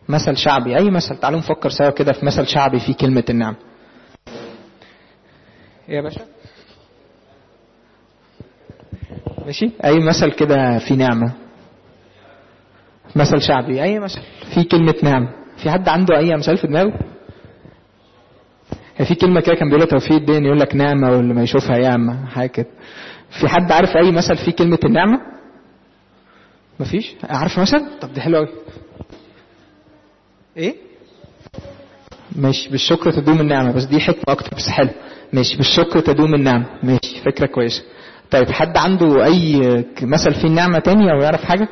مثل شعبي اي مثل تعالوا نفكر سوا كده في مثل شعبي فيه كلمة النعمة يا باشا ماشي اي مثل كده في نعمة مثل شعبي اي مثل في كلمة نعمة في حد عنده اي مثال في دماغه هي في كلمة كده كان بيقولها توفيق الدين يقول لك نعمة واللي ما يشوفها ياما حاجة كده في حد عارف اي مثل فيه كلمة النعمة مفيش عارف مثل طب ده حلو قوي ايه ماشي بالشكر تدوم النعمة بس دي حكمة اكتر بس حلو ماشي بالشكر تدوم النعمة ماشي فكرة كويسة طيب حد عنده اي مثل فيه النعمة تاني او يعرف حاجة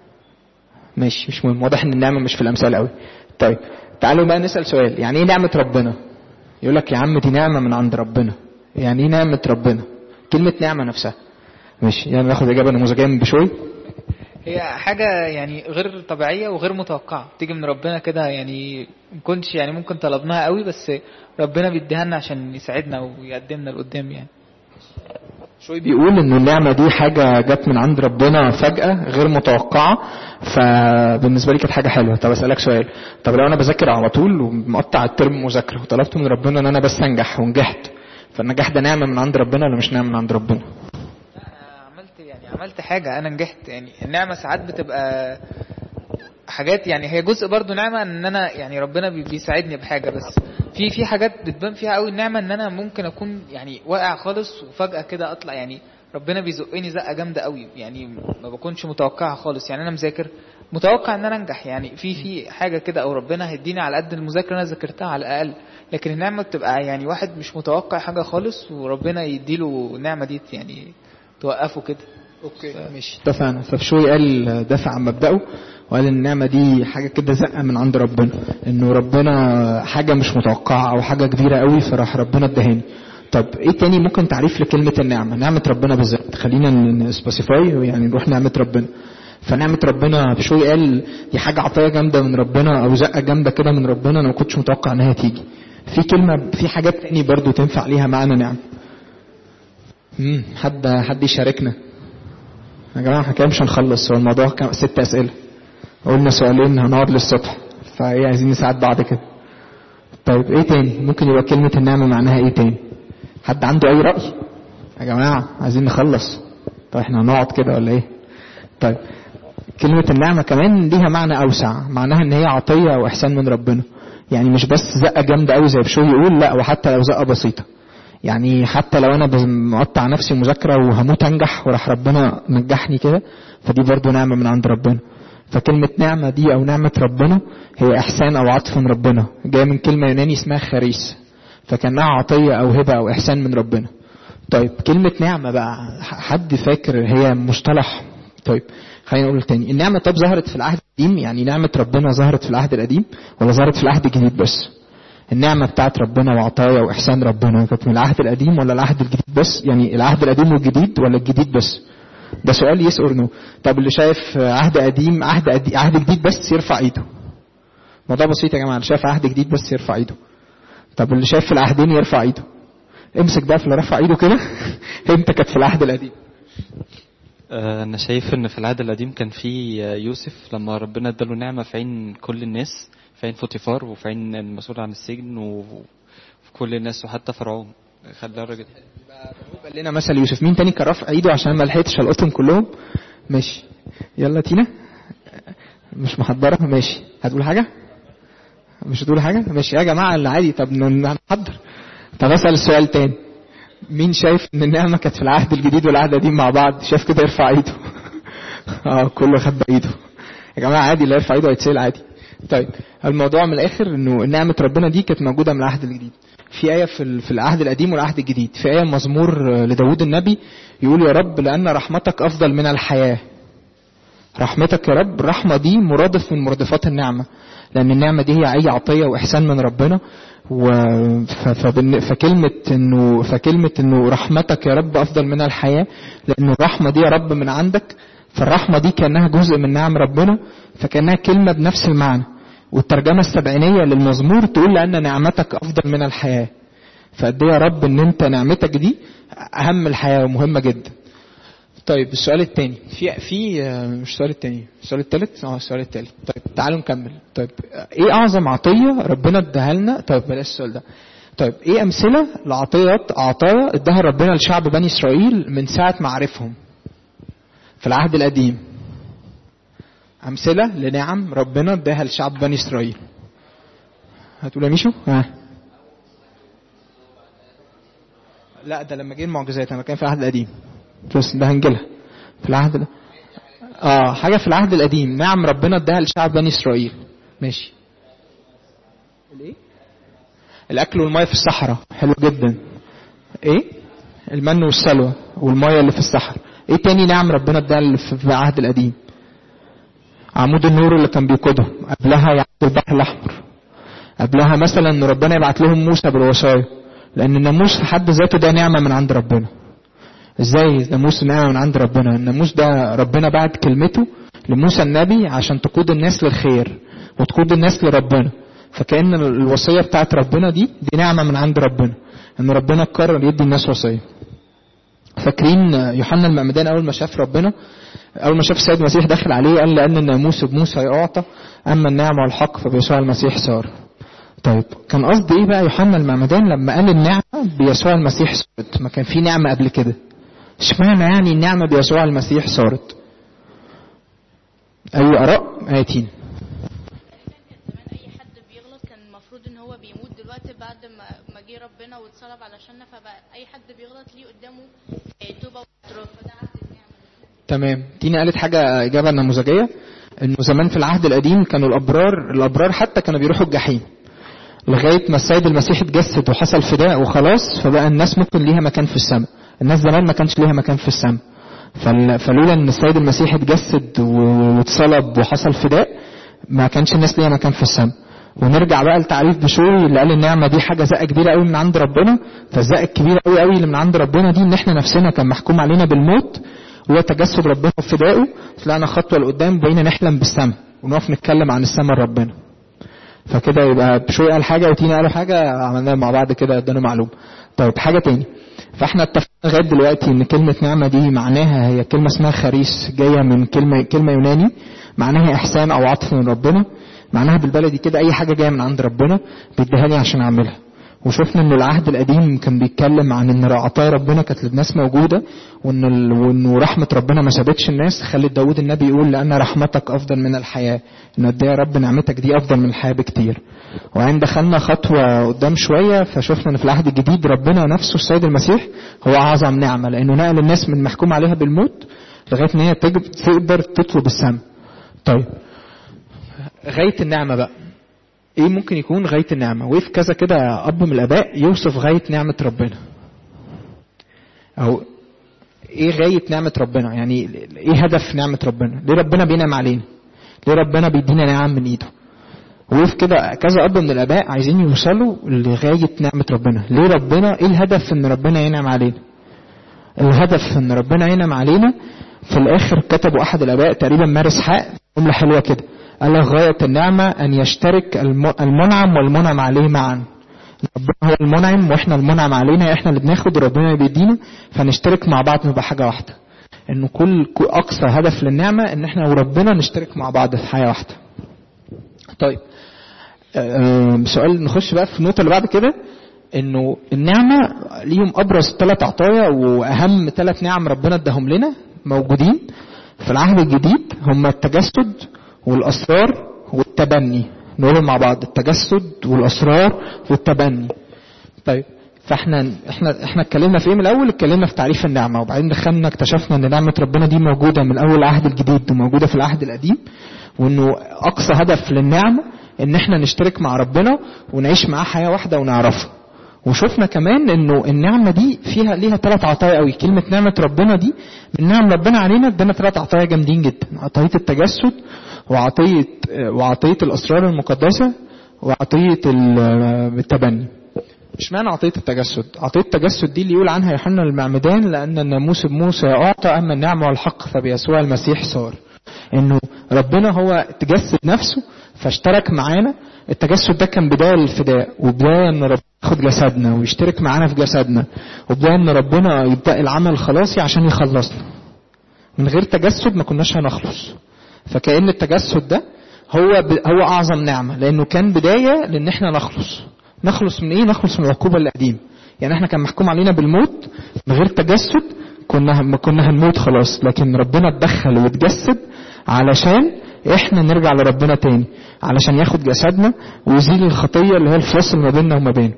ماشي مش مهم واضح ان النعمة مش في الامثال قوي طيب تعالوا بقى نسأل سؤال يعني ايه نعمة ربنا يقول لك يا عم دي نعمة من عند ربنا يعني ايه نعمة ربنا كلمة نعمة نفسها ماشي يعني ناخد اجابة نموذجية من بشوي هي حاجة يعني غير طبيعية وغير متوقعة تيجي من ربنا كده يعني مكنش يعني ممكن طلبناها قوي بس ربنا بيديها لنا عشان يساعدنا ويقدمنا لقدام يعني شوي بيقول ان النعمة دي حاجة جت من عند ربنا فجأة غير متوقعة فبالنسبة لي كانت حاجة حلوة طب اسألك سؤال طب لو انا بذاكر على طول ومقطع الترم مذاكرة وطلبت من ربنا ان انا بس انجح ونجحت فالنجاح ده نعمة من عند ربنا ولا مش نعمة من عند ربنا انا عملت يعني عملت حاجة انا نجحت يعني النعمة ساعات بتبقى حاجات يعني هي جزء برضو نعمة ان انا يعني ربنا بي- بيساعدني بحاجة بس في في حاجات بتبان فيها قوي النعمة ان انا ممكن اكون يعني واقع خالص وفجأة كده اطلع يعني ربنا بيزقني زقة جامدة قوي يعني ما بكونش متوقعها خالص يعني انا مذاكر متوقع ان انا انجح يعني في في حاجة كده او ربنا هيديني على قد المذاكرة اللي انا ذاكرتها على الاقل لكن النعمة بتبقى يعني واحد مش متوقع حاجة خالص وربنا يديله النعمة دي يعني توقفه كده اوكي ماشي اتفقنا فبشوي قال دافع عن مبدأه وقال ان النعمة دي حاجة كده زقة من عند ربنا انه ربنا حاجة مش متوقعة او حاجة كبيرة قوي فراح ربنا ادهاني طب ايه تاني ممكن تعريف لكلمة النعمة نعمة ربنا بالذات خلينا نسبيسيفاي يعني نروح نعمة ربنا فنعمة ربنا بشوي قال دي حاجة عطية جامدة من ربنا او زقة جامدة كده من ربنا انا ما كنتش متوقع انها تيجي في كلمة في حاجات تاني برضو تنفع ليها معنى نعمة مم، حد حد يشاركنا يا جماعة احنا كده مش هنخلص هو الموضوع كان ست أسئلة قلنا سؤالين هنقعد للصبح فايه عايزين نساعد بعض كده طيب ايه تاني ممكن يبقى كلمة النعمة معناها ايه تاني حد عنده اي رأي يا جماعة عايزين نخلص طب احنا هنقعد كده ولا ايه طيب كلمة النعمة كمان ليها معنى أوسع معناها إن هي عطية وإحسان من ربنا يعني مش بس زقة جامدة أوي زي بشوي يقول لا وحتى لو زقة بسيطة يعني حتى لو أنا بز- مقطع نفسي مذاكرة وهموت أنجح وراح ربنا نجحني كده فدي برضو نعمة من عند ربنا فكلمة نعمة دي أو نعمة ربنا هي إحسان أو عطف من ربنا جاية من كلمة يوناني اسمها خريس فكأنها عطية أو هبة أو إحسان من ربنا طيب كلمة نعمة بقى حد فاكر هي مصطلح طيب خلينا نقول تاني النعمة طب ظهرت في العهد القديم يعني نعمة ربنا ظهرت في العهد القديم ولا ظهرت في العهد الجديد بس النعمة بتاعت ربنا وعطايا وإحسان ربنا كانت من العهد القديم ولا العهد الجديد بس يعني العهد القديم والجديد ولا الجديد بس ده سؤال يس اور نو طب اللي شايف عهد قديم عهد قديم عهد جديد بس يرفع ايده موضوع بسيط يا جماعة اللي شايف عهد جديد بس يرفع ايده طب اللي شايف في العهدين يرفع ايده امسك بقى في اللي رفع ايده كده انت كانت في العهد القديم آه، أنا شايف إن في العهد القديم كان في آه، يوسف لما ربنا اداله نعمة في عين كل الناس في عين فوتيفار وفي عين المسؤول عن السجن وفي كل الناس وحتى فرعون خلاه الراجل قال لنا مثل يوسف مين تاني كان رافع ايده عشان ما لحقتش القطهم كلهم ماشي يلا تينا مش محضره ماشي هتقول حاجه مش هتقول حاجه ماشي يا جماعه اللي عادي طب ن- نحضر طب اسال السؤال تاني مين شايف ان النعمه كانت في العهد الجديد والعهد القديم مع بعض شايف كده يرفع ايده اه كله خد بايده يا جماعه عادي اللي يرفع ايده هيتسال عادي طيب الموضوع من الاخر انه نعمه ربنا دي كانت موجوده من العهد الجديد في آية في ال- في العهد القديم والعهد الجديد في آية مزمور آه، لداود النبي يقول يا رب لأن رحمتك أفضل من الحياة رحمتك يا رب الرحمة دي مرادف من مرادفات النعمة لأن النعمة دي هي أي عطية وإحسان من ربنا و ف- فبن- فكلمة إنه فكلمة إنه رحمتك يا رب أفضل من الحياة لأن الرحمة دي يا رب من عندك فالرحمة دي كأنها جزء من نعم ربنا فكأنها كلمة بنفس المعنى والترجمة السبعينية للمزمور تقول لأن نعمتك أفضل من الحياة فقد إيه يا رب إن أنت نعمتك دي أهم الحياة ومهمة جدا طيب السؤال الثاني في في آه، مش السؤال الثاني السؤال الثالث اه السؤال الثالث طيب تعالوا نكمل طيب آه، ايه اعظم عطيه ربنا اداها لنا طيب بلاش السؤال ده طيب ايه امثله لعطيات عطايا اداها ربنا لشعب بني اسرائيل من ساعه ما عرفهم في العهد القديم امثله لنعم ربنا اداها لشعب بني اسرائيل هتقول يا ميشو ها لا ده لما جه المعجزات انا كان في العهد القديم بس ده هنجيلها في العهد ده اه حاجه في العهد القديم نعم ربنا اداها لشعب بني اسرائيل ماشي الايه الاكل والميه في الصحراء حلو جدا ايه المن والسلوى والميه اللي في الصحراء ايه تاني نعم ربنا اداها اللي في في العهد القديم عمود النور اللي كان بيقودهم قبلها يعني البحر الاحمر قبلها مثلا ان ربنا يبعت لهم موسى بالوصايا لان الناموس في حد ذاته ده نعمه من عند ربنا ازاي الناموس نعمه من عند ربنا الناموس ده ربنا بعت كلمته لموسى النبي عشان تقود الناس للخير وتقود الناس لربنا فكأن الوصية بتاعت ربنا دي دي نعمة من عند ربنا ان ربنا قرر يدي الناس وصية فاكرين يوحنا المعمدان اول ما شاف ربنا اول ما شاف السيد المسيح داخل عليه قال لان الناموس بموسى يعطى اما النعمة والحق فبيسوع المسيح صار طيب كان قصد ايه بقى يوحنا المعمدان لما قال النعمة بيسوع المسيح صارت ما كان في نعمة قبل كده اشمعنى يعني النعمة بيسوع المسيح صارت اي اراء ايتين زمان اي حد بيغلط كان المفروض ان هو بيموت دلوقتي بعد ما ما جه ربنا واتصلب علشاننا فبقى اي حد بيغلط ليه قدامه توبه واعتراف فده عهد النعمه تمام تينا قالت حاجة إجابة نموذجية إنه زمان في العهد القديم كانوا الأبرار الأبرار حتى كانوا بيروحوا الجحيم لغاية ما السيد المسيح اتجسد وحصل فداء وخلاص فبقى الناس ممكن ليها مكان في السماء الناس زمان ما كانش ليها مكان في السماء فال- فلولا ان السيد المسيح اتجسد و- واتصلب وحصل فداء ما كانش الناس ليها مكان في السماء ونرجع بقى لتعريف بشوي اللي قال النعمه دي حاجه زقه كبيره قوي من عند ربنا فالزقه الكبيره قوي قوي اللي من عند ربنا دي ان احنا نفسنا كان محكوم علينا بالموت هو تجسد ربنا وفدائه طلعنا خطوه لقدام بقينا نحلم بالسماء ونقف نتكلم عن السماء لربنا فكده يبقى بشوي قال حاجه وتينا قالوا حاجه عملناها مع بعض كده ادانا معلومه طيب حاجه تاني فاحنا اتفقنا لغايه دلوقتي ان كلمه نعمه دي معناها هي كلمه اسمها خريس جايه من كلمه كلمه يوناني معناها احسان او عطف من ربنا معناها بالبلدي كده اي حاجه جايه من عند ربنا بيديها لي عشان اعملها وشفنا ان العهد القديم كان بيتكلم عن ان عطايا ربنا كانت للناس موجوده وان ال... وانه رحمه ربنا ما سابتش الناس خلت داود النبي يقول لان رحمتك افضل من الحياه ان قد إيه يا رب نعمتك دي افضل من الحياه بكتير وبعدين دخلنا خطوه قدام شويه فشفنا ان في العهد الجديد ربنا نفسه السيد المسيح هو اعظم نعمه لانه نقل الناس من محكوم عليها بالموت لغايه ان هي تجب- تقدر تطلب السماء طيب غايه النعمه بقى ايه ممكن يكون غايه النعمه وقف كذا كده اب من الاباء يوصف غايه نعمه ربنا او ايه غايه نعمه ربنا يعني ايه هدف نعمه ربنا ليه ربنا بينعم علينا ليه ربنا بيدينا نعم من ايده وقف كده كذا اب من الاباء عايزين يوصلوا لغايه نعمه ربنا ليه ربنا ايه الهدف ان ربنا ينعم علينا الهدف ان ربنا ينعم علينا في الاخر كتبوا احد الاباء تقريبا مارس حق جمله حلوه كده قال لك غايه النعمه ان يشترك الم- المنعم والمنعم عليه معا ربنا هو المنعم واحنا المنعم علينا احنا اللي بناخد وربنا اللي بيدينا فنشترك مع بعض نبقى حاجه واحده انه كل كل- اقصى هدف للنعمه ان احنا وربنا نشترك مع بعض في حياه واحده طيب آم، سؤال نخش بقى في النقطه اللي بعد كده انه النعمه ليهم ابرز ثلاث عطايا واهم ثلاث نعم ربنا اداهم لنا موجودين في العهد الجديد هم التجسد والاسرار والتبني نقولهم مع بعض التجسد والاسرار والتبني طيب فاحنا احنا احنا اتكلمنا في ايه من الاول اتكلمنا في تعريف النعمه وبعدين دخلنا اكتشفنا ان نعمه ربنا دي موجوده من اول العهد الجديد وموجوده في العهد القديم وانه اقصى هدف للنعمه ان احنا نشترك مع ربنا ونعيش معاه حياه واحده ونعرفه وشفنا كمان انه النعمه دي فيها ليها ثلاث عطايا قوي كلمه نعمه ربنا دي من نعم ربنا علينا ادانا ثلاث عطايا جامدين جدا عطيه التجسد وعطيه وعطيه الاسرار المقدسه وعطيه ال- التبني اشمعنى عطيه التجسد؟ عطيه التجسد دي اللي يقول عنها يوحنا المعمدان لان الناموس بموسى اعطى اما النعمه والحق فبيسوع المسيح صار. انه ربنا هو تجسد نفسه فاشترك معانا التجسد ده كان بدايه للفداء وبدايه ان ربنا ياخد جسدنا ويشترك معانا في جسدنا وبدايه ان ربنا يبدا العمل الخلاصي عشان يخلصنا. من غير تجسد ما كناش هنخلص فكأن التجسد ده هو ب... هو اعظم نعمه لانه كان بدايه لان احنا نخلص نخلص من ايه نخلص من العقوبه القديمه يعني احنا كان محكوم علينا بالموت من غير تجسد كنا ما كنا هنموت خلاص لكن ربنا اتدخل واتجسد علشان احنا نرجع لربنا تاني علشان ياخد جسدنا ويزيل الخطيه اللي هي الفاصل ما بيننا وما بينه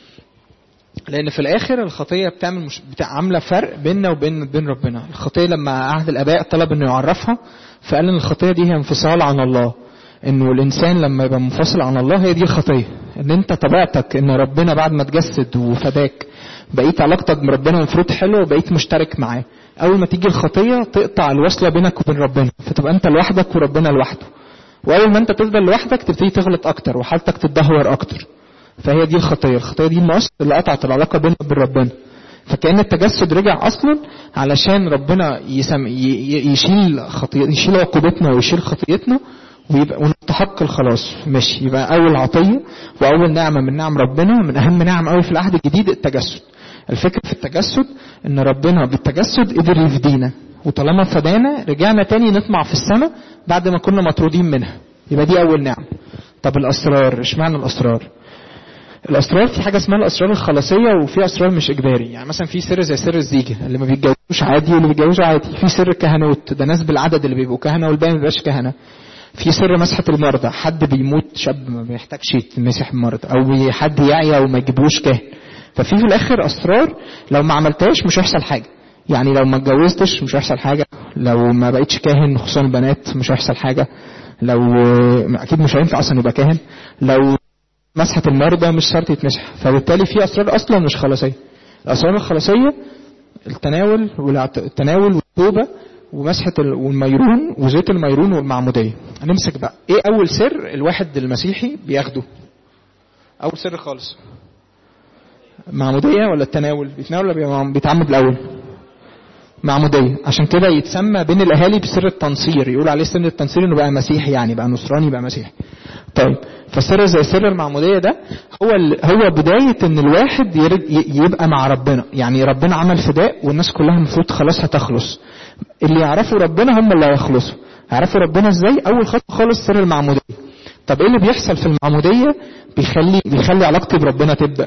لان في الاخر الخطيه بتعمل مش بتاع عامله فرق بيننا وبين بين ربنا الخطيه لما عهد الاباء طلب انه يعرفها فقال ان الخطيه دي هي انفصال عن الله انه الانسان لما يبقى منفصل عن الله هي دي الخطيه ان انت طبيعتك ان ربنا بعد ما تجسد وفداك بقيت علاقتك بربنا المفروض حلوه وبقيت مشترك معاه اول ما تيجي الخطيه تقطع الوصله بينك وبين ربنا فتبقى انت لوحدك وربنا لوحده واول ما انت تفضل لوحدك تبتدي تغلط اكتر وحالتك تتدهور اكتر فهي دي الخطيه الخطيه دي النقص اللي قطعت العلاقه بينك وبين ربنا فكأن التجسد رجع اصلا علشان ربنا يسم ي- يشيل خطي... يشيل عقوبتنا ويشيل خطيتنا ويبقى ونستحق الخلاص ماشي يبقى اول عطيه واول نعمه من نعم ربنا من اهم نعم قوي في العهد الجديد التجسد الفكره في التجسد ان ربنا بالتجسد قدر يفدينا وطالما فدانا رجعنا تاني نطمع في السماء بعد ما كنا مطرودين منها يبقى دي اول نعمه طب الاسرار اشمعنى الاسرار الاسرار في حاجه اسمها الاسرار الخلاصيه وفي اسرار مش اجباري يعني مثلا في سر زي سر الزيجه اللي ما بيتجوزوش عادي واللي بيتجوزوا عادي في سر الكهنوت ده ناس بالعدد اللي بيبقوا كهنه والباقي ما بيبقاش كهنه في سر مسحه المرضى حد بيموت شاب ما بيحتاجش يتمسح المرضى او حد يعيا وما يجيبوش كاهن ففي في الاخر اسرار لو ما عملتهاش مش هيحصل حاجه يعني لو ما اتجوزتش مش هيحصل حاجه لو ما بقتش كاهن خصوصا البنات مش هيحصل حاجه لو اكيد مش هينفع اصلا يبقى كاهن لو مسحة المرضى مش شرط يتمسح فبالتالي في أسرار أصلا مش خلاصية الأسرار الخلاصية التناول والتناول والتوبة ومسحة ال- والميرون وزيت الميرون والمعمودية هنمسك بقى ايه أول سر الواحد المسيحي بياخده أول سر خالص معمودية ولا التناول بيتناول ولا بيبقى- بيتعمد الأول معمودية عشان كده يتسمى بين الأهالي بسر التنصير يقول عليه سر التنصير إنه بقى مسيحي يعني بقى نصراني بقى مسيحي طيب فالسر زي سر المعمودية ده هو ال... هو بداية ان الواحد يرد... ي- يبقى مع ربنا يعني ربنا عمل فداء والناس كلها المفروض خلاص هتخلص اللي يعرفوا ربنا هم اللي هيخلصوا يعرفوا ربنا ازاي اول خطوة خالص سر المعمودية طب ايه اللي بيحصل في المعمودية بيخلي بيخلي علاقتي بربنا تبدأ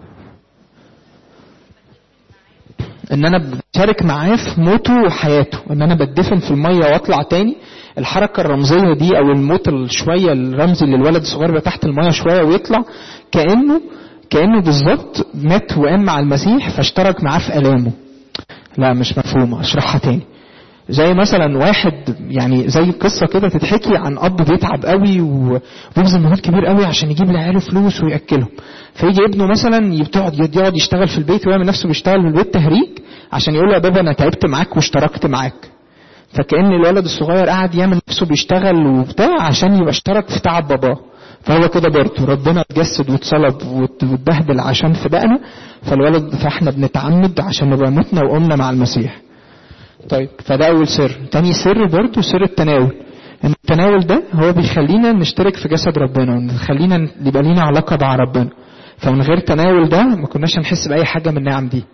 ان انا بشارك معاه في موته وحياته ان انا بدفن في الميه واطلع تاني الحركه الرمزيه دي او الموت الشويه الرمزي اللي الولد الصغير بقى تحت الميه شويه ويطلع كانه كانه بالظبط مات وقام مع المسيح فاشترك معاه في الامه لا مش مفهومه اشرحها تاني زي مثلا واحد يعني زي قصة كده تتحكي عن أب بيتعب قوي و- وبيبذل مجهود كبير قوي عشان يجيب لعياله فلوس ويأكلهم فيجي ابنه مثلا يقعد يقعد يشتغل في البيت ويعمل نفسه بيشتغل في البيت تهريج عشان يقول له يا بابا أنا تعبت معاك واشتركت معاك فكأن الولد الصغير قاعد يعمل نفسه بيشتغل وبتاع عشان يبقى اشترك في تعب باباه فهو كده برضه ربنا اتجسد واتصلب وات- واتبهدل عشان فدائنا فالولد فاحنا بنتعمد عشان نبقى متنا وقمنا مع المسيح طيب فده أول سر تاني سر برضو سر التناول إن التناول ده هو بيخلينا نشترك في جسد ربنا ويخلينا يبقى لينا علاقة مع ربنا فمن غير تناول ده ما كناش هنحس بأي حاجة من النعم دي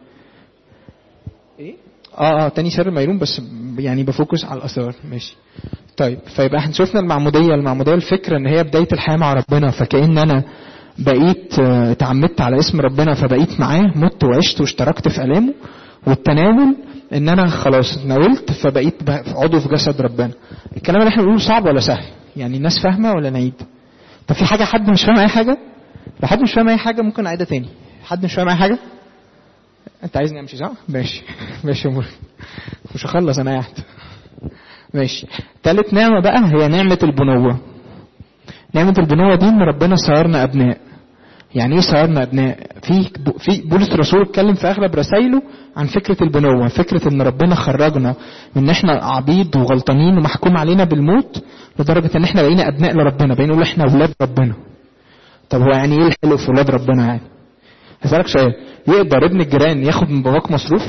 ايه اه اه تاني سر الميرون بس يعني بفوكس على الاسرار ماشي طيب فيبقى احنا شفنا المعموديه المعموديه الفكره ان هي بدايه الحياه مع ربنا فكأن انا بقيت آه، اتعمدت على اسم ربنا فبقيت معاه مت وعشت واشتركت في الامه والتناول ان انا خلاص اتناولت فبقيت بقى عضو في جسد ربنا الكلام اللي احنا بنقوله صعب ولا سهل يعني الناس فاهمه ولا نعيد طب في حاجه حد مش فاهم اي حاجه لو حد مش فاهم اي حاجه ممكن اعيدها تاني حد مش فاهم اي حاجه انت عايزني امشي صح ماشي ماشي يا مريم مش هخلص انا قاعد ماشي تالت نعمة بقى هي نعمة البنوة نعمة البنوة دي ان ربنا صيرنا ابناء يعني ايه صيرنا ابناء في في بولس الرسول اتكلم في اغلب رسائله عن فكرة البنوة فكرة ان ربنا خرجنا من ان احنا عبيد وغلطانين ومحكوم علينا بالموت لدرجة ان احنا بقينا ابناء لربنا بقينا نقول احنا اولاد ربنا طب هو يعني ايه الحلو في اولاد ربنا يعني هسألك سؤال يقدر ابن الجيران ياخد من باباك مصروف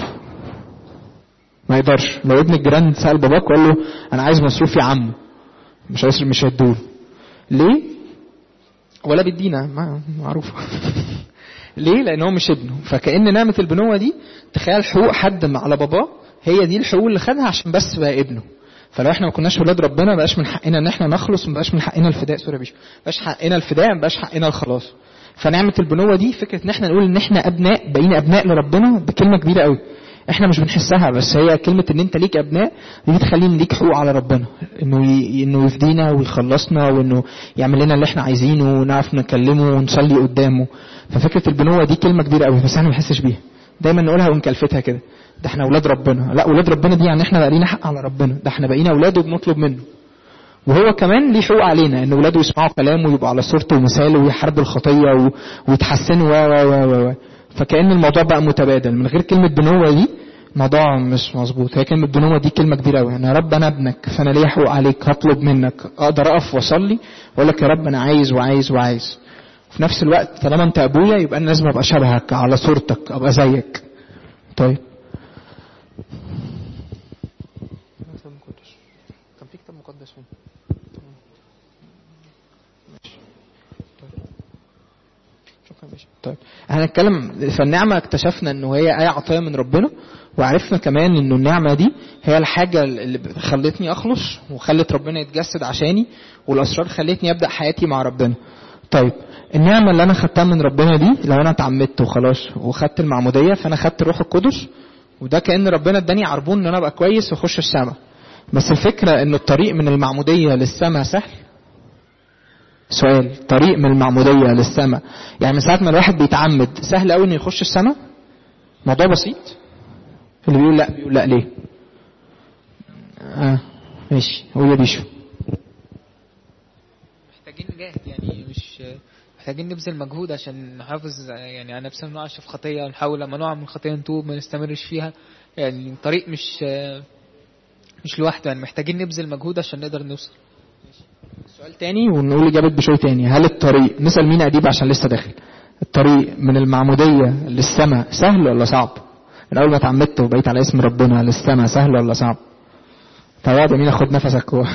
ما يقدرش لو ابن الجيران سأل باباك وقال له انا عايز مصروف يا عم مش هيصرف مش هيدوله ليه ولا بيدينا ما معروف ليه لان هو مش ابنه فكأن نعمة البنوة دي تخيل حقوق حد على باباه هي دي الحقوق اللي خدها عشان بس بقى ابنه فلو احنا ما كناش ولاد ربنا بقاش من حقنا ان احنا نخلص ما بقاش من حقنا الفداء سوري يا باشا بقاش حقنا الفداء ما بقاش حقنا الخلاص فنعمه البنوه دي فكره ان احنا نقول ان احنا ابناء بقينا ابناء لربنا دي كلمه كبيره قوي احنا مش بنحسها بس هي كلمه ان انت ليك ابناء دي بتخلي ان ليك حقوق على ربنا انه ي... انه يفدينا ويخلصنا وانه يعمل لنا اللي احنا عايزينه ونعرف نكلمه ونصلي قدامه ففكره البنوه دي كلمه كبيره قوي بس احنا ما بنحسش بيها دايما نقولها ونكلفتها كده ده احنا اولاد ربنا لا اولاد ربنا دي يعني احنا بقى لينا حق على ربنا ده احنا بقينا اولاده وبنطلب منه وهو كمان ليه حقوق علينا ان اولاده يسمعوا كلامه ويبقوا على صورته ومثاله ويحاربوا الخطيه و... ويتحسنوا و و و و فكأن الموضوع بقى متبادل من غير كلمة بنوة دي الموضوع مش مظبوط هي كلمة بنوة دي كلمة كبيرة قوي انا يا رب انا ابنك فانا ليا حقوق عليك هطلب منك اقدر اقف واصلي واقول لك يا رب انا عايز وعايز وعايز وفي نفس الوقت طالما انت ابويا يبقى انا لازم ابقى شبهك على صورتك ابقى زيك طيب كان في كتاب مقدس فين؟ شكرا يا باشا طيب هنتكلم فالنعمه اكتشفنا انه هي ايه عطيه من ربنا وعرفنا كمان انه النعمه دي هي الحاجه اللي خلتني اخلص وخلت ربنا يتجسد عشاني والاسرار خلتني ابدا حياتي مع ربنا طيب النعمه اللي انا خدتها من ربنا دي لو انا اتعمدت وخلاص وخدت المعموديه فانا خدت الروح القدس وده كان ربنا اداني عربون ان انا ابقى كويس واخش السماء بس الفكره ان الطريق من المعموديه للسماء سهل سؤال طريق من المعموديه للسماء يعني من ساعه ما الواحد بيتعمد سهل قوي انه يخش السماء موضوع بسيط اللي بيقول لا بيقول لا ليه اه ماشي قول يا بيشو محتاجين نجاهد يعني مش محتاجين نبذل مجهود عشان نحافظ يعني على نفسنا ما نقعش في خطيه ونحاول لما نقع من خطيه نتوب ما نستمرش فيها يعني الطريق مش مش لوحده يعني محتاجين نبذل مجهود عشان نقدر نوصل سؤال تاني ونقول إجابة بشوي تاني هل الطريق نسأل مين أديب عشان لسه داخل الطريق من المعمودية للسماء سهل ولا صعب من أول ما اتعمدت وبقيت على اسم ربنا للسماء سهل ولا صعب طب اقعد مين اخد نفسك هو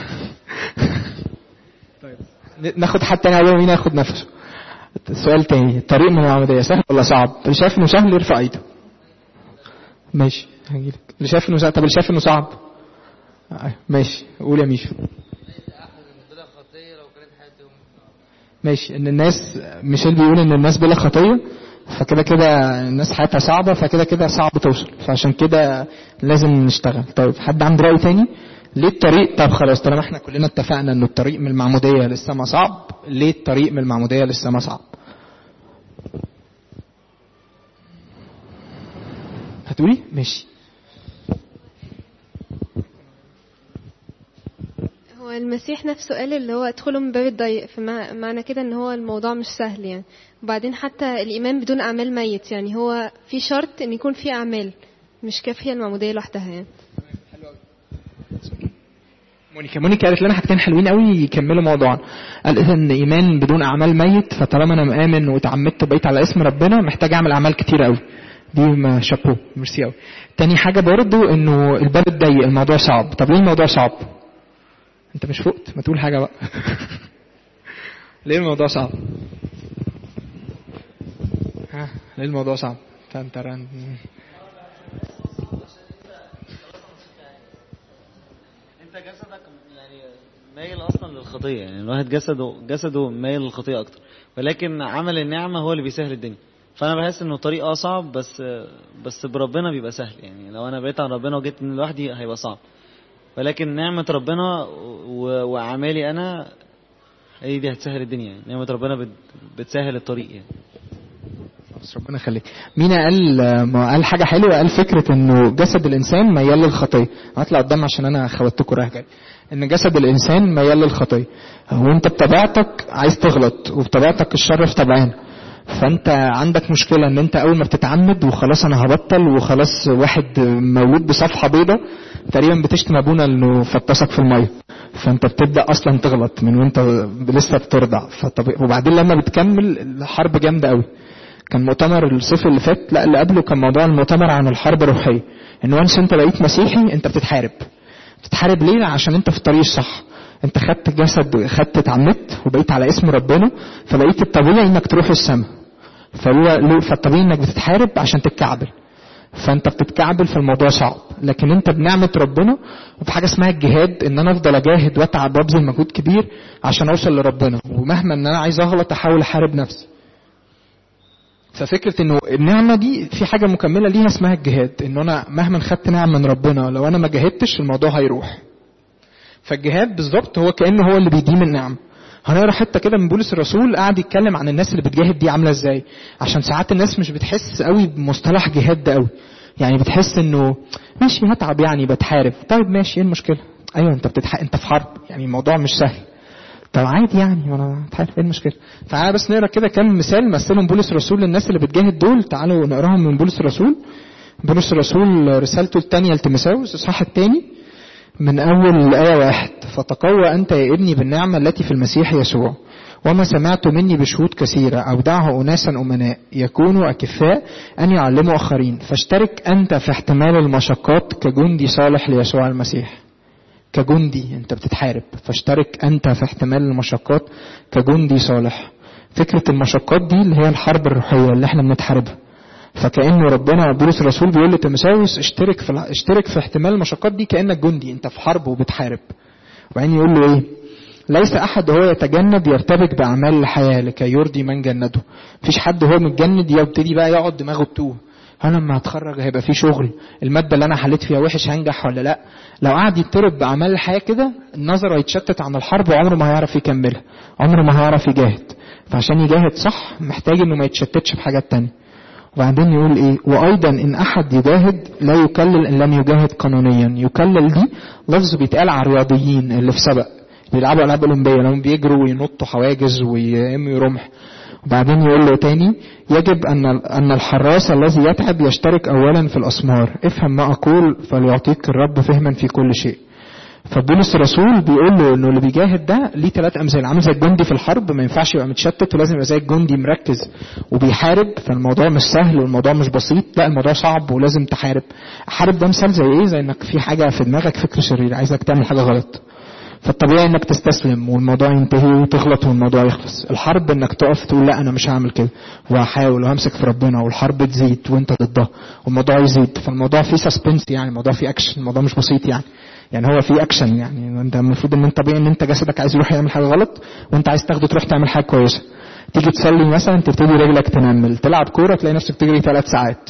طيب ناخد حد تاني عليه مين ياخد نفسه سؤال تاني الطريق من المعمودية سهل ولا صعب اللي شايف انه سهل يرفع ايده ماشي هجيلك اللي شايف انه سهل طب اللي شايف انه صعب ماشي قول يا ميشو ماشي ان الناس ميشيل بيقول ان الناس بلا خطيه فكده كده الناس حياتها صعبه فكده كده صعب توصل فعشان كده لازم نشتغل طيب حد عنده راي تاني ليه الطريق طب خلاص طالما احنا كلنا اتفقنا ان الطريق من المعموديه للسما صعب ليه الطريق من المعموديه للسما صعب هتقولي ماشي هو المسيح نفسه قال اللي هو ادخلوا من باب الضيق فمعنى كده ان هو الموضوع مش سهل يعني وبعدين حتى الايمان بدون اعمال ميت يعني هو في شرط ان يكون في اعمال مش كافيه المعموديه لوحدها يعني مونيكا مونيكا قالت لنا حاجتين حلوين قوي يكملوا موضوعنا قالت ان ايمان بدون اعمال ميت فطالما انا مآمن واتعمدت وبقيت على اسم ربنا محتاج اعمل اعمال كتير قوي دي ما شابو ميرسي قوي تاني حاجه برضو انه الباب الضيق الموضوع صعب طب ليه الموضوع صعب انت مش فقت ما تقول حاجه بقى ليه الموضوع صعب ها ليه الموضوع صعب تن ترن انت جسدك يعني مايل اصلا للخطيه يعني الواحد جسده جسده مايل للخطيه اكتر ولكن عمل النعمه هو اللي بيسهل الدنيا فانا بحس انه طريق اه صعب بس بس بربنا بيبقى سهل يعني لو انا بعدت عن ربنا وجيت من لوحدي هيبقى صعب ولكن نعمة ربنا و- وأعمالي أنا هي دي هتسهل الدنيا يعني نعمة ربنا بت- بتسهل الطريق يعني بس ربنا يخليك مينا قال ما قال حاجه حلوه قال فكره انه جسد الانسان ميال للخطيه هطلع قدام عشان انا خوتكم رايح جاي ان جسد الانسان ميال للخطيه وانت بطبيعتك عايز تغلط وبطبيعتك الشر في طبعنا فانت عندك مشكله ان انت اول ما بتتعمد وخلاص انا هبطل وخلاص واحد مولود بصفحه بيضة تقريبا بتشتم ابونا انه فطسك في الميه فانت بتبدا اصلا تغلط من وانت لسه بترضع فطب... وبعدين لما بتكمل الحرب جامده قوي كان مؤتمر الصيف اللي فات لا اللي قبله كان موضوع المؤتمر عن الحرب الروحيه ان وانس انت بقيت مسيحي انت بتتحارب بتتحارب ليه عشان انت في الطريق الصح انت خدت جسد خدت اتعمدت وبقيت على اسم ربنا فبقيت الطبيعي انك تروح السماء فهو له- فالطبيعي انك بتتحارب عشان تتكعبل فانت بتتكعبل في الموضوع صعب لكن انت بنعمه ربنا وفي حاجه اسمها الجهاد ان انا افضل اجاهد واتعب وابذل مجهود كبير عشان اوصل لربنا ومهما ان انا عايز اغلط احاول احارب نفسي ففكره انه النعمه دي في حاجه مكمله ليها اسمها الجهاد انه انا مهما خدت نعمه من ربنا لو انا ما جاهدتش الموضوع هيروح فالجهاد بالظبط هو كانه هو اللي بيديم النعمه هنقرا حته كده من بولس الرسول قاعد يتكلم عن الناس اللي بتجاهد دي عامله ازاي عشان ساعات الناس مش بتحس قوي بمصطلح جهاد ده قوي يعني بتحس انه ماشي هتعب يعني بتحارب طيب ماشي ايه المشكله ايوه انت بتتح... انت في حرب يعني الموضوع مش سهل طب عادي يعني ما انا هتحارب ايه المشكله تعالى بس نقرا كده كام مثال مثلهم بولس الرسول للناس اللي بتجاهد دول تعالوا نقراهم من بولس الرسول بولس الرسول رسالته الثانيه لتيموثاوس الاصحاح الثاني من أول آية واحد فتقوى أنت يا ابني بالنعمة التي في المسيح يسوع وما سمعت مني بشهود كثيرة أودعه أناسا أمناء يكونوا أكفاء أن يعلموا آخرين فاشترك أنت في احتمال المشقات كجندي صالح ليسوع المسيح كجندي أنت بتتحارب فاشترك أنت في احتمال المشقات كجندي صالح فكرة المشقات دي اللي هي الحرب الروحية اللي احنا بنتحاربها فكأنه ربنا بولس الرسول بيقول لتيموثاوس اشترك في اشترك في احتمال المشقات دي كأنك جندي انت في حرب وبتحارب وبعدين يقول له ايه ليس احد هو يتجند يرتبك باعمال الحياه لكي يرضي من جنده مفيش حد هو متجند يبتدي بقى يقعد دماغه تتوه انا لما هتخرج هيبقى في شغل الماده اللي انا حليت فيها وحش هنجح ولا لا لو قعد يضطرب باعمال الحياه كده النظر هيتشتت عن الحرب وعمره ما هيعرف يكملها عمره ما هيعرف يجاهد فعشان يجاهد صح محتاج انه ما يتشتتش بحاجات تانية وبعدين يقول ايه وايضا ان احد يجاهد لا يكلل ان لم يجاهد قانونيا يكلل دي لفظ بيتقال على الرياضيين اللي في سبق بيلعبوا العاب اولمبيه لما بيجروا وينطوا حواجز ويرموا رمح وبعدين يقول له تاني يجب ان ان الحراس الذي يتعب يشترك اولا في الاسمار افهم ما اقول فليعطيك الرب فهما في كل شيء فبولس الرسول بيقول له انه اللي بيجاهد ده ليه ثلاث امثله عامل زي الجندي في الحرب ما ينفعش يبقى متشتت ولازم يبقى زي الجندي مركز وبيحارب فالموضوع مش سهل والموضوع مش بسيط لا الموضوع صعب ولازم تحارب حارب ده مثال زي ايه زي انك في حاجه في دماغك فكر شرير عايزك تعمل حاجه غلط فالطبيعي انك تستسلم والموضوع ينتهي وتغلط والموضوع يخلص الحرب انك تقف تقول لا انا مش هعمل كده وهحاول وهمسك في ربنا والحرب تزيد وانت ضدها والموضوع يزيد فالموضوع فيه سسبنس يعني الموضوع فيه اكشن الموضوع مش بسيط يعني يعني هو في اكشن يعني انت المفروض ان انت طبيعي ان انت جسدك عايز يروح يعمل حاجه غلط وانت عايز تاخده تروح تعمل حاجه كويسه تيجي تصلي مثلا تبتدي رجلك تنمل تلعب كوره تلاقي نفسك تجري ثلاث ساعات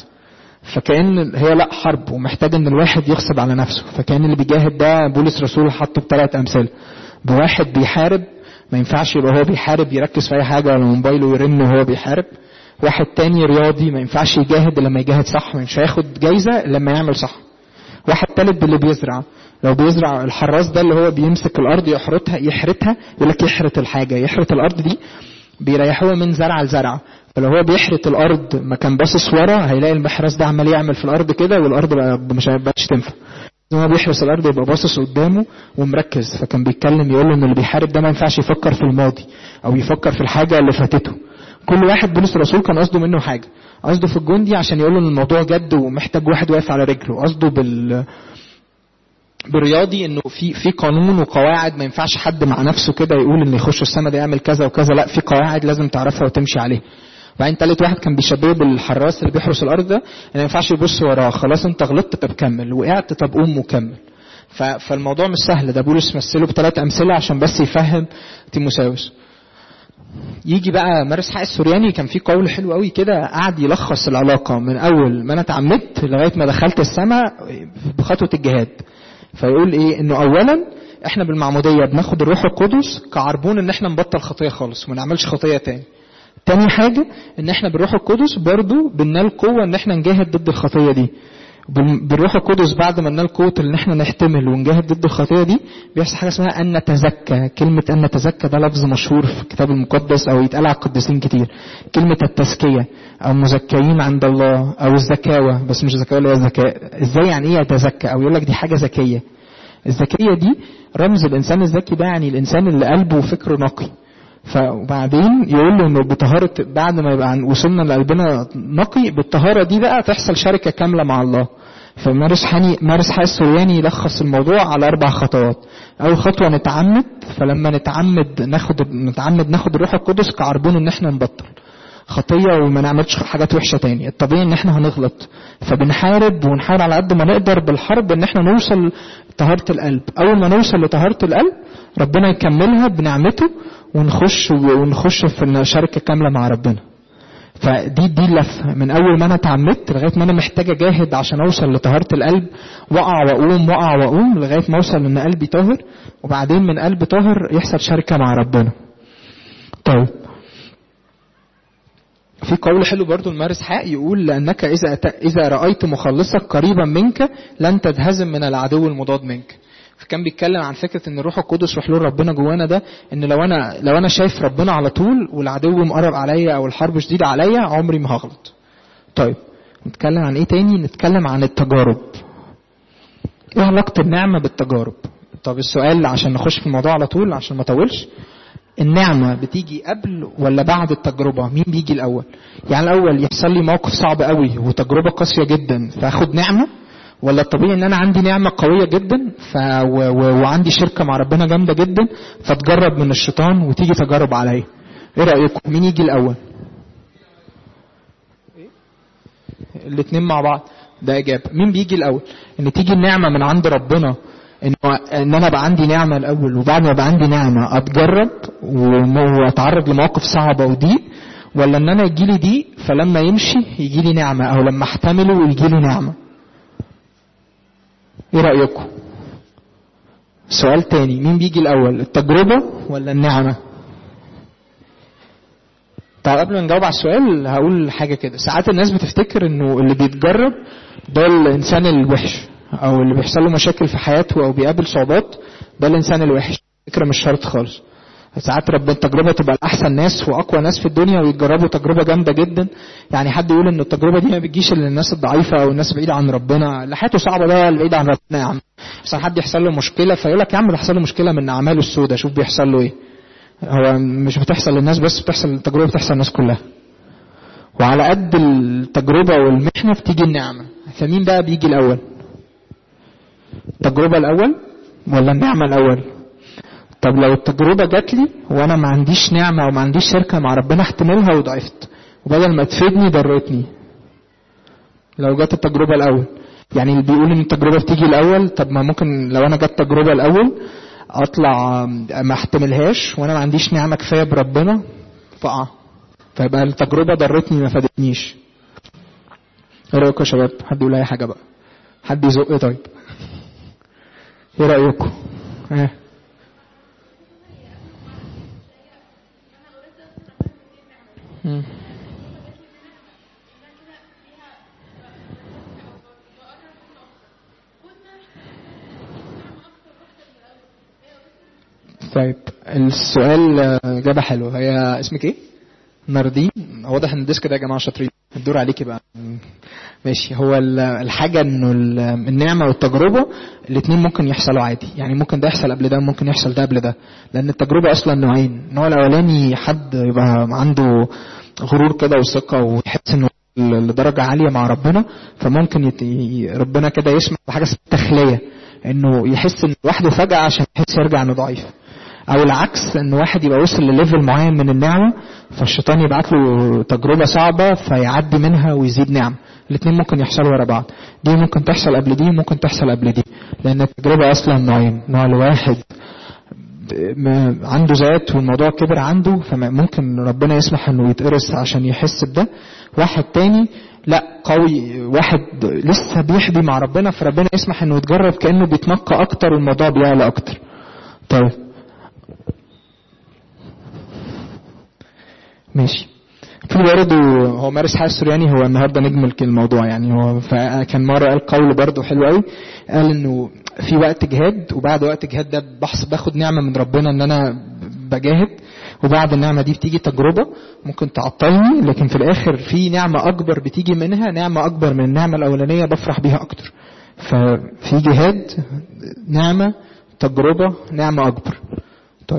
فكأن هي لا حرب ومحتاج ان الواحد يغصب على نفسه فكأن اللي بيجاهد ده بولس رسول حطه بثلاث امثله بواحد بيحارب ما ينفعش يبقى هو بيحارب يركز في اي حاجه ولا موبايله يرن وهو بيحارب واحد تاني رياضي ما ينفعش يجاهد الا لما يجاهد صح مش هياخد جايزه الا لما يعمل صح واحد تالت باللي بيزرع لو بيزرع الحراس ده اللي هو بيمسك الارض يحرتها يحرتها يقول لك يحرت الحاجه يحرت الارض دي بيريحوها من زرعه لزرعه فلو هو بيحرت الارض ما كان باصص ورا هيلاقي المحرس ده عمال يعمل في الارض كده والارض بقى مش هيبقاش تنفع هو بيحرس الارض يبقى باصص قدامه ومركز فكان بيتكلم يقول له ان اللي بيحارب ده ما ينفعش يفكر في الماضي او يفكر في الحاجه اللي فاتته كل واحد بولس الرسول كان قصده منه حاجه قصده في الجندي عشان يقول له ان الموضوع جد ومحتاج واحد واقف على رجله قصده بال بالرياضي انه في في قانون وقواعد ما ينفعش حد مع نفسه كده يقول ان يخش السما ده يعمل كذا وكذا لا في قواعد لازم تعرفها وتمشي عليها وبعدين تالت واحد كان بيشبهه بالحراس اللي بيحرس الارض ده ما ينفعش يبص وراه خلاص انت غلطت طب كمل وقعت طب قوم وكمل فالموضوع مش سهل ده بولس مثله بثلاث امثله عشان بس يفهم تيموساوس يجي بقى مارس حق السورياني كان في قول حلو قوي كده قعد يلخص العلاقه من اول ما انا اتعمدت لغايه ما دخلت السماء بخطوه الجهاد فيقول ايه انه اولا احنا بالمعموديه بناخد الروح القدس كعربون ان احنا نبطل خطيه خالص وما نعملش خطيه تاني تاني حاجه ان احنا بالروح القدس برضو بننال قوه ان احنا نجاهد ضد الخطيه دي بالروح القدس بعد ما ننال قوه ان احنا نحتمل ونجاهد ضد الخطيه دي بيحصل حاجه اسمها ان نتزكى كلمه ان نتزكى ده لفظ مشهور في الكتاب المقدس او يتقال على القديسين كتير كلمه التزكيه او مزكيين عند الله او الزكاوه بس مش الزكاوه اللي هو الذكاء ازاي يعني ايه يتزكى او يقول لك دي حاجه ذكيه الذكيه دي رمز الانسان الذكي ده يعني الانسان اللي قلبه وفكره نقي فبعدين يقول له انه بطهاره بعد ما يبقى وصلنا لقلبنا نقي بالطهاره دي بقى تحصل شركه كامله مع الله فمارس حني مارس حي السورياني يلخص الموضوع على اربع خطوات اول خطوه نتعمد فلما نتعمد ناخد نتعمد ناخد الروح القدس كعربون ان احنا نبطل خطيه وما نعملش حاجات وحشه تاني الطبيعي ان احنا هنغلط فبنحارب ونحاول على قد ما نقدر بالحرب ان احنا نوصل لطهاره القلب اول ما نوصل لطهاره القلب ربنا يكملها بنعمته ونخش ونخش في شركه كامله مع ربنا فدي دي اللفه من اول ما انا اتعمدت لغايه ما انا محتاج اجاهد عشان اوصل لطهاره القلب واقع واقوم واقع واقوم لغايه ما اوصل ان قلبي طاهر وبعدين من قلب طاهر يحصل شركه مع ربنا. طيب في قول حلو برضو المارس حق يقول لانك اذا اذا رايت مخلصك قريبا منك لن تنهزم من العدو المضاد منك. فكان بيتكلم عن فكره ان الروح القدس وحلول ربنا جوانا ده ان لو انا لو انا شايف ربنا على طول والعدو مقرب عليا او الحرب شديده عليا عمري ما هغلط. طيب نتكلم عن ايه تاني؟ نتكلم عن التجارب. ايه علاقه النعمه بالتجارب؟ طب السؤال عشان نخش في الموضوع على طول عشان ما اطولش النعمة بتيجي قبل ولا بعد التجربة؟ مين بيجي الأول؟ يعني الأول يحصل لي موقف صعب قوي وتجربة قاسية جدا فاخد نعمة ولا الطبيعي ان انا عندي نعمه قويه جدا ف... و... و... وعندي شركه مع ربنا جامده جدا فتجرب من الشيطان وتيجي تجارب عليا ايه رايكم مين يجي الاول الاثنين مع بعض ده اجابه مين بيجي الاول ان تيجي النعمه من عند ربنا ان ان انا بقى عندي نعمه الاول وبعد ما بقى عندي نعمه اتجرب واتعرض لمواقف صعبه ودي ولا ان انا يجي لي دي فلما يمشي يجي لي نعمه او لما احتمله يجي لي نعمه ايه رأيكم سؤال تاني مين بيجي الاول التجربة ولا النعمة طب قبل ما نجاوب على السؤال هقول حاجة كده ساعات الناس بتفتكر انه اللي بيتجرب ده الانسان الوحش او اللي بيحصل له مشاكل في حياته او بيقابل صعوبات ده الانسان الوحش فكرة مش شرط خالص ساعات ربنا التجربه تبقى الاحسن ناس واقوى ناس في الدنيا ويتجربوا تجربه جامده جدا يعني حد يقول ان التجربه دي ما بتجيش للناس الضعيفه او الناس بعيده عن ربنا اللي حياته صعبه ده اللي بعيد عن ربنا يا عم مثلا حد يحصل له مشكله فيقول لك يا عم ده حصل له مشكله من اعماله السوداء شوف بيحصل له ايه هو مش بتحصل للناس بس بتحصل التجربه بتحصل للناس كلها وعلى قد التجربه والمحنه بتيجي النعمه فمين بقى بيجي الاول التجربه الاول ولا النعمه الاول طب لو التجربة جات لي وانا ما عنديش نعمة او ما عنديش شركة مع ربنا احتملها وضعفت وبدل ما تفيدني ضرتني لو جت التجربة الاول يعني اللي بيقول ان التجربة بتيجي الاول طب ما ممكن لو انا جت التجربة الاول اطلع ما احتملهاش وانا ما عنديش نعمة كفاية بربنا فاقع فيبقى التجربة ضرتني ما فادتنيش ايه رايكم يا شباب حد يقول اي حاجة بقى حد يزق طيب ايه رايكم اه طيب السؤال إجابة حلوة هي اسمك إيه؟ ناردين واضح ان الديسك ده يا جماعه شاطرين الدور عليكي بقى ماشي هو الحاجه انه النعمه والتجربه الاثنين ممكن يحصلوا عادي يعني ممكن ده يحصل قبل ده ممكن يحصل ده قبل ده لان التجربه اصلا نوعين النوع الاولاني حد يبقى عنده غرور كده وثقه ويحس انه لدرجه عاليه مع ربنا فممكن يت... ربنا كده يسمع بحاجه اسمها تخليه انه يحس ان لوحده فجاه عشان يحس يرجع انه ضعيف او العكس ان واحد يبقى وصل لليفل معين من النعمه فالشيطان يبعت له تجربه صعبه فيعدي منها ويزيد نعمه الاثنين ممكن يحصلوا ورا بعض دي ممكن تحصل قبل دي ممكن تحصل قبل دي لان التجربه اصلا نوعين نوع الواحد عنده ذات والموضوع كبر عنده فممكن ربنا يسمح انه يتقرص عشان يحس بده واحد تاني لا قوي واحد لسه بيحبي مع ربنا فربنا يسمح انه يتجرب كانه بيتنقى اكتر والموضوع بيعلى اكتر طيب ماشي في برضه هو مارس حاجه السورياني هو النهارده نجم الموضوع يعني هو كان مره قال قول برضه حلو قوي قال انه في وقت جهاد وبعد وقت جهاد ده بحسب باخد نعمه من ربنا ان انا بجاهد وبعد النعمه دي بتيجي تجربه ممكن تعطلني لكن في الاخر في نعمه اكبر بتيجي منها نعمه اكبر من النعمه الاولانيه بفرح بيها اكتر ففي جهاد نعمه تجربه نعمه اكبر طيب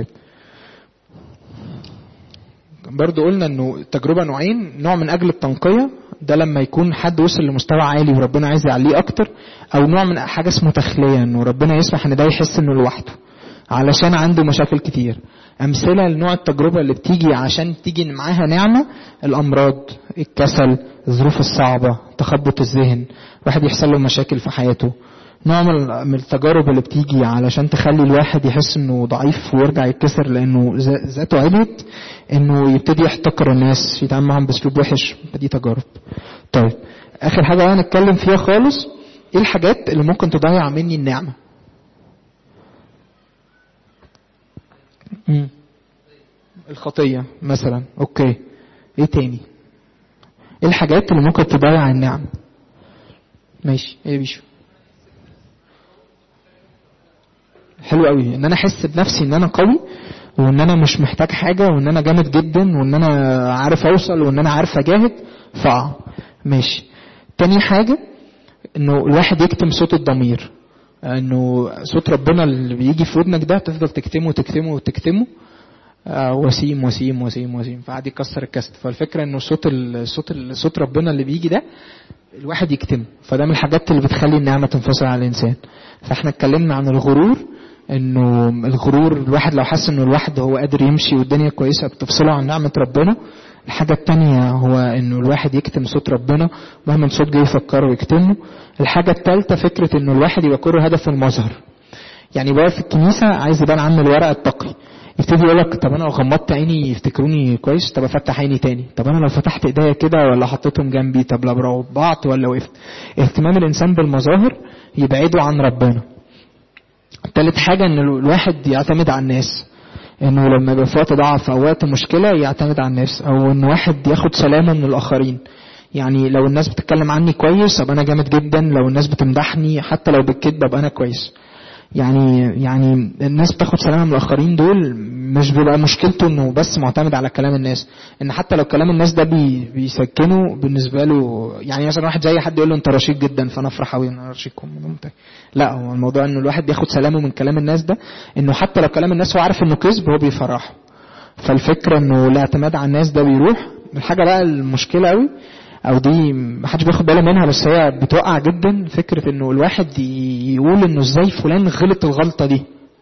برضو قلنا انه التجربه نوعين نوع من اجل التنقيه ده لما يكون حد وصل لمستوى عالي وربنا عايز يعليه اكتر او نوع من حاجه اسمه تخليه انه ربنا يسمح ان ده يحس انه لوحده علشان عنده مشاكل كتير امثله لنوع التجربه اللي بتيجي عشان تيجي معاها نعمه الامراض الكسل الظروف الصعبه تخبط الذهن واحد يحصل له مشاكل في حياته نوع من التجارب اللي بتيجي علشان تخلي الواحد يحس انه ضعيف ويرجع يتكسر لانه ذاته علت انه يبتدي يحتقر الناس يتعامل معاهم باسلوب وحش دي تجارب طيب اخر حاجه بقى نتكلم فيها خالص ايه الحاجات اللي ممكن تضيع مني النعمه مم. الخطيه مثلا اوكي ايه تاني ايه الحاجات اللي ممكن تضيع النعم ماشي ايه بيشو حلو قوي ان انا احس بنفسي ان انا قوي وان انا مش محتاج حاجه وان انا جامد جدا وان انا عارف اوصل وان انا عارف اجاهد فاقع ماشي تاني حاجه انه الواحد يكتم صوت الضمير انه صوت ربنا اللي بيجي في ودنك ده تفضل تكتمه وتكتمه وتكتمه آه وسيم وسيم وسيم وسيم فقعد يكسر الكاست فالفكره انه صوت الصوت صوت ربنا اللي بيجي ده الواحد يكتمه فده من الحاجات اللي بتخلي النعمه تنفصل على الانسان فاحنا اتكلمنا عن الغرور انه الغرور الواحد لو حس انه الواحد هو قادر يمشي والدنيا كويسه بتفصله عن نعمه ربنا الحاجة التانية هو انه الواحد يكتم صوت ربنا مهما الصوت جه يفكره ويكتمه الحاجة التالتة فكرة انه الواحد يبقى كله هدف المظهر يعني بقى في الكنيسة عايز يبان عنه الورق التقي يبتدي يقول لك طب انا لو غمضت عيني يفتكروني كويس طب افتح عيني تاني طب انا لو فتحت ايديا كده ولا حطيتهم جنبي طب لو ربعت ولا وقفت اهتمام الانسان بالمظاهر يبعده عن ربنا تالت حاجة ان الواحد يعتمد على الناس انه لما يبقى في وقت ضعف او وقت مشكلة يعتمد على الناس او ان واحد ياخد سلامة من الاخرين يعني لو الناس بتتكلم عني كويس ابقى انا جامد جدا لو الناس بتمدحني حتى لو بالكذب ابقى انا كويس يعني يعني الناس بتاخد سلامه من الاخرين دول مش بيبقى مشكلته انه بس معتمد على كلام الناس ان حتى لو كلام الناس ده بي بيسكنه بالنسبه له يعني مثلا واحد زي حد يقول له انت رشيق جدا فانا افرح قوي ان انا رشيق لا هو الموضوع انه الواحد بياخد سلامه من كلام الناس ده انه حتى لو كلام الناس هو عارف انه كذب هو بيفرحه فالفكره انه الاعتماد على الناس ده بيروح الحاجه بقى المشكله قوي او دي محدش بياخد باله منها بس هي بتوقع جدا فكره انه الواحد يقول انه ازاي فلان غلط الغلطه دي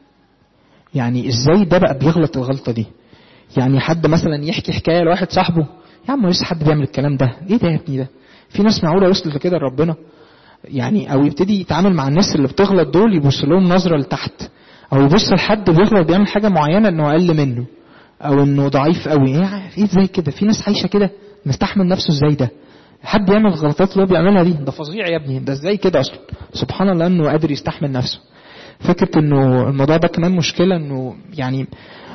يعني ازاي ده بقى بيغلط الغلطه دي يعني حد مثلا يحكي حكايه لواحد صاحبه يا عم لسه حد بيعمل الكلام ده ايه ده يا ابني ده في ناس معقوله وصلت لكده لربنا يعني او يبتدي يتعامل مع الناس اللي بتغلط دول يبص لهم نظره لتحت او يبص لحد بيغلط بيعمل حاجه معينه انه اقل منه او انه ضعيف قوي ايه ايه ازاي كده في ناس عايشه كده مستحمل نفسه ازاي ده حد يعمل الغلطات اللي هو بيعملها دي ده فظيع يا ابني ده ازاي كده اصلا سبحان الله انه قادر يستحمل نفسه فكره انه الموضوع ده كمان مشكله انه يعني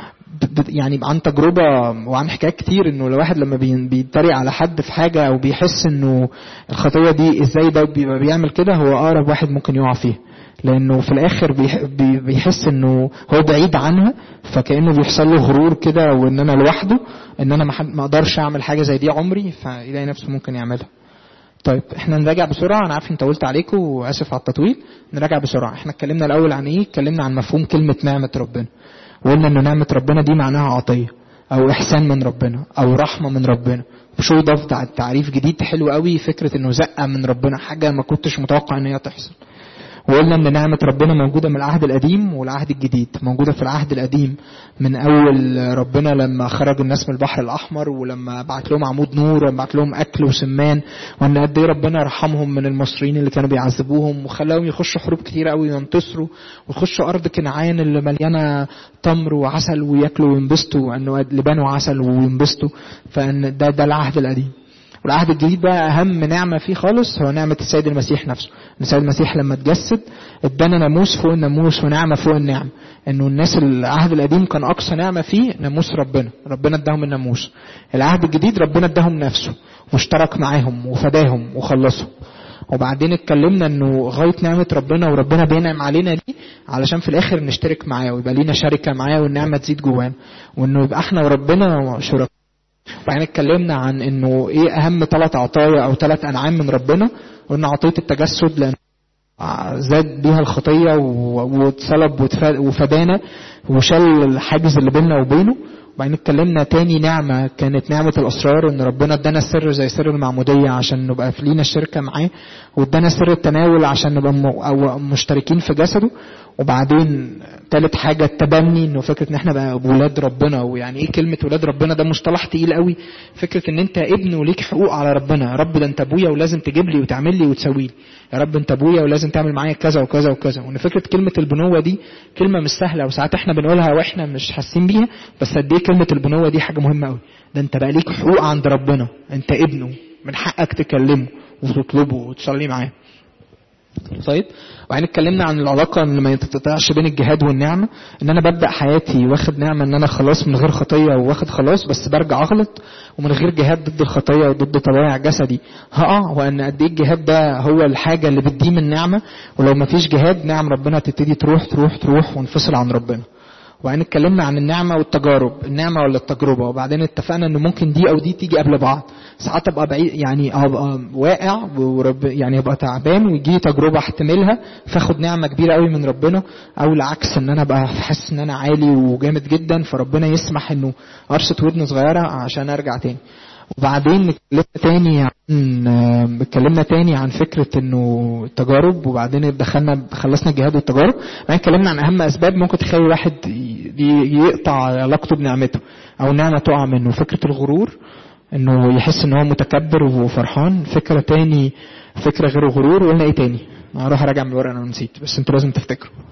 يعني عن تجربة وعن حكايات كتير انه الواحد لما بيتريق على حد في حاجة او بيحس انه الخطية دي ازاي ده بيبقى بيعمل كده هو اقرب واحد ممكن يقع فيه لانه في الاخر بيحس انه هو بعيد عنها فكانه بيحصل له غرور كده وان انا لوحده ان انا ما اقدرش اعمل حاجه زي دي عمري فيلاقي نفسه ممكن يعملها طيب احنا نراجع بسرعه انا عارف انت قلت عليكم واسف على التطويل نراجع بسرعه احنا اتكلمنا الاول عن ايه اتكلمنا عن مفهوم كلمه نعمه ربنا وقلنا ان نعمه ربنا دي معناها عطيه او احسان من ربنا او رحمه من ربنا شو ضاف تعريف جديد حلو قوي فكره انه زقه من ربنا حاجه ما كنتش متوقع ان هي تحصل وقلنا ان نعمة ربنا موجودة من العهد القديم والعهد الجديد موجودة في العهد القديم من اول ربنا لما خرج الناس من البحر الاحمر ولما بعت لهم عمود نور وبعت لهم اكل وسمان وان قد ايه ربنا رحمهم من المصريين اللي كانوا بيعذبوهم وخلاهم يخشوا حروب كتير قوي وينتصروا ويخشوا ارض كنعان اللي مليانة تمر وعسل وياكلوا وينبسطوا انه لبان وعسل وينبسطوا فان ده ده العهد القديم والعهد الجديد بقى اهم نعمه فيه خالص هو نعمه السيد المسيح نفسه ان السيد المسيح لما اتجسد ادانا ناموس فوق الناموس ونعمه فوق النعمه انه الناس العهد القديم كان اقصى نعمه فيه ناموس ربنا ربنا اداهم الناموس العهد الجديد ربنا اداهم نفسه واشترك معاهم وفداهم وخلصهم وبعدين اتكلمنا انه غايه نعمه ربنا وربنا بينعم علينا دي علشان في الاخر نشترك معاه ويبقى لينا شركه معاه والنعمه تزيد جوانا وانه يبقى احنا وربنا شركاء وبعدين اتكلمنا عن انه ايه اهم ثلاث عطايا او ثلاث انعام من ربنا قلنا عطيه التجسد لان زاد بيها الخطيه واتصلب وفدانا وشال الحاجز اللي بيننا وبينه وبعدين اتكلمنا تاني نعمة كانت نعمة الأسرار إن ربنا ادانا السر زي سر المعمودية عشان نبقى في لينا الشركة معاه وادانا سر التناول عشان نبقى م... أو مشتركين في جسده وبعدين تالت حاجة التبني انه فكرة ان احنا بقى ولاد ربنا ويعني ايه كلمة ولاد ربنا ده مصطلح تقيل قوي فكرة ان انت ابن وليك حقوق على ربنا يا رب ده انت ابويا ولازم تجيب لي وتعمل لي وتسوي لي يا رب انت ابويا ولازم تعمل معايا كذا وكذا وكذا وان فكرة كلمة البنوة دي كلمة مش سهلة وساعات احنا بنقولها واحنا مش حاسين بيها بس قد ايه كلمة البنوة دي حاجة مهمة قوي ده انت بقى ليك حقوق عند ربنا انت ابنه من حقك تكلمه وتطلبه وتصلي معاه طيب وبعدين اتكلمنا عن العلاقة اللي ما تتقطعش بين الجهاد والنعمة ان انا ببدأ حياتي واخد نعمة ان انا خلاص من غير خطية واخد خلاص بس برجع اغلط ومن غير جهاد ضد الخطية وضد طبيعة جسدي هقع وان قد ايه الجهاد ده هو الحاجة اللي بتديم النعمة ولو ما فيش جهاد نعم ربنا تبتدي تروح تروح تروح ونفصل عن ربنا وبعدين اتكلمنا عن النعمة والتجارب النعمة ولا التجربة وبعدين اتفقنا ان ممكن دي او دي تيجي قبل بعض ساعات ابقى بعيد يعني ابقى واقع ورب يعني ابقى تعبان ويجي تجربة احتملها فاخد نعمة كبيرة قوي من ربنا او العكس ان انا ابقى حاسس ان انا عالي وجامد جدا فربنا يسمح انه قرصة ودن صغيرة عشان ارجع تاني وبعدين اتكلمنا تاني عن اتكلمنا تاني عن فكرة انه التجارب وبعدين دخلنا خلصنا الجهاد والتجارب بعدين اتكلمنا عن اهم اسباب ممكن تخلي الواحد يقطع علاقته بنعمته او النعمة تقع منه فكرة الغرور انه يحس ان هو متكبر وفرحان فكرة تاني فكرة غير الغرور وقلنا ايه تاني هروح اراجع من الورقة انا نسيت بس انتوا لازم تفتكروا